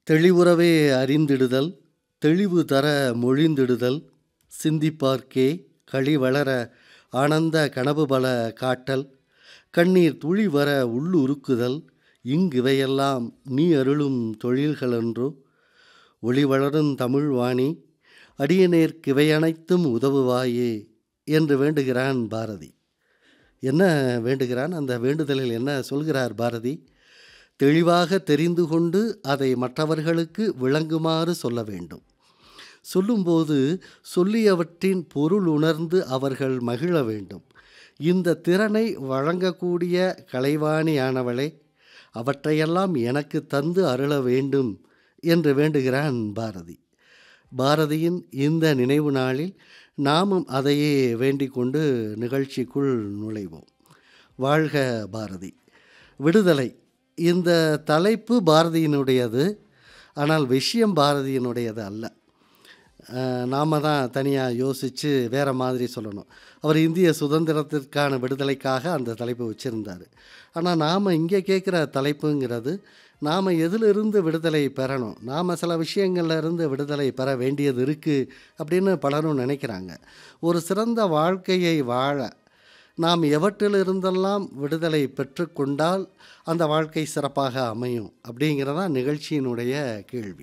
தெளிவுறவே அறிந்திடுதல் தெளிவு தர மொழிந்திடுதல் சிந்திப்பார்க்கே களி வளர ஆனந்த கனவு பல காட்டல் கண்ணீர் துளி வர உள்ளுருக்குதல் இங்கிவையெல்லாம் நீ அருளும் தொழில்களன்றோ ஒளி வளரும் தமிழ் வாணி அடியநேர்க்கிவையனைத்தும் உதவுவாயே என்று வேண்டுகிறான் பாரதி என்ன வேண்டுகிறான் அந்த வேண்டுதலில் என்ன சொல்கிறார் பாரதி தெளிவாக தெரிந்து கொண்டு அதை மற்றவர்களுக்கு விளங்குமாறு சொல்ல வேண்டும் சொல்லும்போது சொல்லியவற்றின் பொருள் உணர்ந்து அவர்கள் மகிழ வேண்டும் இந்த திறனை வழங்கக்கூடிய கலைவாணியானவளே அவற்றையெல்லாம் எனக்கு தந்து அருள வேண்டும் என்று வேண்டுகிறான் பாரதி பாரதியின் இந்த நினைவு நாளில் நாமும் அதையே வேண்டிக் கொண்டு நிகழ்ச்சிக்குள் நுழைவோம் வாழ்க பாரதி விடுதலை இந்த தலைப்பு பாரதியினுடையது ஆனால் விஷயம் பாரதியினுடையது அல்ல நாம் தான் தனியாக யோசித்து வேறு மாதிரி சொல்லணும் அவர் இந்திய சுதந்திரத்திற்கான விடுதலைக்காக அந்த தலைப்பு வச்சுருந்தார் ஆனால் நாம் இங்கே கேட்குற தலைப்புங்கிறது நாம் எதிலிருந்து விடுதலை பெறணும் நாம் சில விஷயங்கள்ல இருந்து விடுதலை பெற வேண்டியது இருக்குது அப்படின்னு பலரும் நினைக்கிறாங்க ஒரு சிறந்த வாழ்க்கையை வாழ நாம் எவற்றிலிருந்தெல்லாம் விடுதலை பெற்றுக்கொண்டால் அந்த வாழ்க்கை சிறப்பாக அமையும் அப்படிங்கிறதான் நிகழ்ச்சியினுடைய கேள்வி